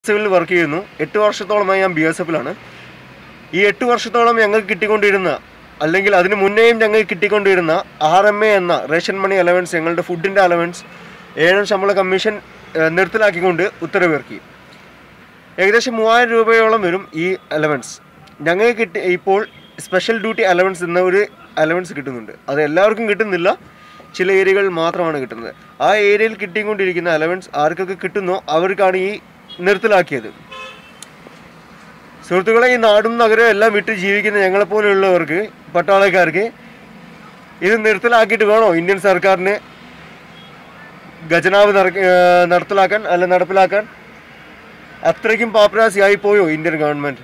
S എഫിൽ work ചെയ്യുന്നു എട്ട് വർഷത്തോളമായി ഞാൻ ബി എസ് എഫിലാണ് ഈ എട്ട് വർഷത്തോളം ഞങ്ങൾക്ക് കിട്ടിക്കൊണ്ടിരുന്ന അല്ലെങ്കിൽ അതിന് മുന്നേയും ഞങ്ങൾക്ക് കിട്ടിക്കൊണ്ടിരുന്ന ആർ എം എ എന്ന റേഷൻ മണി അലവൻസ് ഞങ്ങളുടെ ഫുഡിൻ്റെ അലവൻസ് ഏഴാം ശമ്പള കമ്മീഷൻ ഏഹ്, നിർത്തലാക്കിക്കൊണ്ട് ഉത്തരവിറക്കി ഏകദേശം മൂവായിരം രൂപയോളം വരും ഈ അലവൻസ് ഞങ്ങൾക്ക് കിട്ടി ഇപ്പോൾ സ്പെഷ്യൽ ഡ്യൂട്ടി അലവൻസ് എന്ന ഒരു അലവൻസ് കിട്ടുന്നുണ്ട് അത് എല്ലാവർക്കും കിട്ടുന്നില്ല ചില ഏരിയകളിൽ മാത്രമാണ് കിട്ടുന്നത് ആ ഏരിയയിൽ കിട്ടിക്കൊണ്ടിരിക്കുന്ന അലവൻസ് ആർക്കൊക്കെ കിട്ടുന്നോ അവർക്കാണ് ഈ നിർത്തലാക്കിയത് സുഹൃത്തുക്കളെ ഈ നാടും നഗരവും എല്ലാം വിട്ട് ജീവിക്കുന്ന ഞങ്ങളെപ്പോലെയുള്ളവർക്ക് പട്ടാളക്കാർക്ക് ഇത് നിർത്തലാക്കിയിട്ട് വേണോ ഇന്ത്യൻ സർക്കാരിന് ഖജനാവ് നട- ഏർ നടത്തലാക്കാൻ അല്ല നടപ്പിലാക്കാൻ അത്രയ്ക്കും പാപ്പരാസിയായി പോയോ ഇന്ത്യൻ ഗവൺമെന്റ്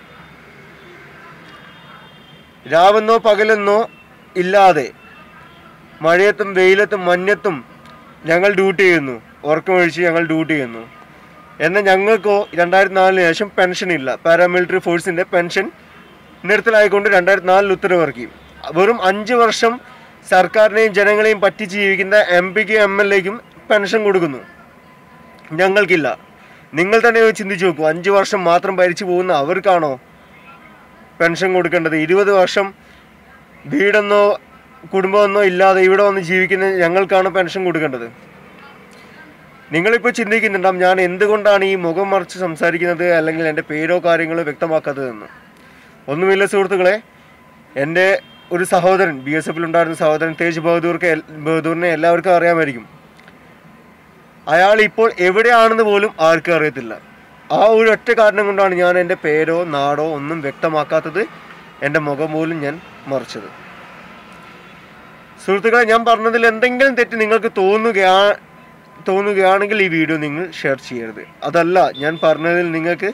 രാവെന്നോ പകലെന്നോ ഇല്ലാതെ മഴയത്തും വെയിലത്തും മഞ്ഞത്തും ഞങ്ങൾ ഡ്യൂട്ടി ചെയ്യുന്നു ഉറക്കമൊഴിച്ച് ഞങ്ങൾ ഡ്യൂട്ടി ചെയ്യുന്നു എന്നാൽ ഞങ്ങൾക്കോ രണ്ടായിരത്തി നാലിന് ശേഷം പെൻഷൻ ഇല്ല പാരാമിലിറ്ററി ഫോഴ്സിന്റെ പെൻഷൻ നിർത്തലായിക്കൊണ്ട് രണ്ടായിരത്തി നാലിൽ ഉത്തരവിറക്കി വെറും അഞ്ച് വർഷം സർക്കാരിനെയും ജനങ്ങളെയും പറ്റിച്ച് ജീവിക്കുന്ന എം പിക്കും എം എൽ എക്കും പെൻഷൻ കൊടുക്കുന്നു ഞങ്ങൾക്കില്ല നിങ്ങൾ തന്നെ ഒന്ന് ചിന്തിച്ചു നോക്കൂ അഞ്ച് വർഷം മാത്രം ഭരിച്ചു പോകുന്ന അവർക്കാണോ പെൻഷൻ കൊടുക്കേണ്ടത് ഇരുപത് വർഷം വീടെന്നോ കുടുംബമെന്നോ ഇല്ലാതെ ഇവിടെ വന്ന് ജീവിക്കുന്ന ഞങ്ങൾക്കാണ് പെൻഷൻ കൊടുക്കേണ്ടത് നിങ്ങളിപ്പോൾ ചിന്തിക്കുന്നുണ്ടാവും ഞാൻ എന്തുകൊണ്ടാണ് ഈ മുഖം മറിച്ച് സംസാരിക്കുന്നത് അല്ലെങ്കിൽ എൻ്റെ പേരോ കാര്യങ്ങളോ വ്യക്തമാക്കാത്തതെന്ന് ഒന്നുമില്ല സുഹൃത്തുക്കളെ എൻ്റെ ഒരു സഹോദരൻ ബി എസ് എഫിൽ ഉണ്ടായിരുന്ന സഹോദരൻ തേജ് ബഹദൂർക്ക് എൽ- ബഹദൂറിനെ എല്ലാവർക്കും അറിയാമായിരിക്കും അയാൾ ഇപ്പോൾ എവിടെയാണെന്ന് പോലും ആർക്കും അറിയത്തില്ല ആ ഒരു ഒറ്റ കാരണം കൊണ്ടാണ് ഞാൻ എൻ്റെ പേരോ നാടോ ഒന്നും വ്യക്തമാക്കാത്തത് എൻ്റെ മുഖം പോലും ഞാൻ മറിച്ചത് സുഹൃത്തുക്കളെ ഞാൻ പറഞ്ഞതിൽ എന്തെങ്കിലും തെറ്റ് നിങ്ങൾക്ക് തോന്നുകയാ തോന്നുകയാണെങ്കിൽ ഈ വീഡിയോ നിങ്ങൾ ഷെയർ ചെയ്യരുത് അതല്ല ഞാൻ പറഞ്ഞതിൽ നിങ്ങൾക്ക്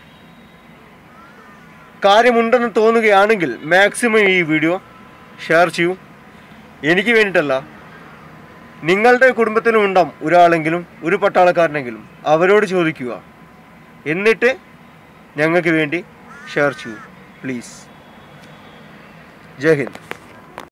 കാര്യമുണ്ടെന്ന് തോന്നുകയാണെങ്കിൽ മാക്സിമം ഈ വീഡിയോ ഷെയർ ചെയ്യൂ എനിക്ക് വേണ്ടിയിട്ടല്ല നിങ്ങളുടെ കുടുംബത്തിലും ഉണ്ടാവും ഒരാളെങ്കിലും ഒരു പട്ടാളക്കാരനെങ്കിലും അവരോട് ചോദിക്കുക എന്നിട്ട് ഞങ്ങൾക്ക് വേണ്ടി ഷെയർ ചെയ്യൂ പ്ലീസ് ജയ് ഹിന്ദ്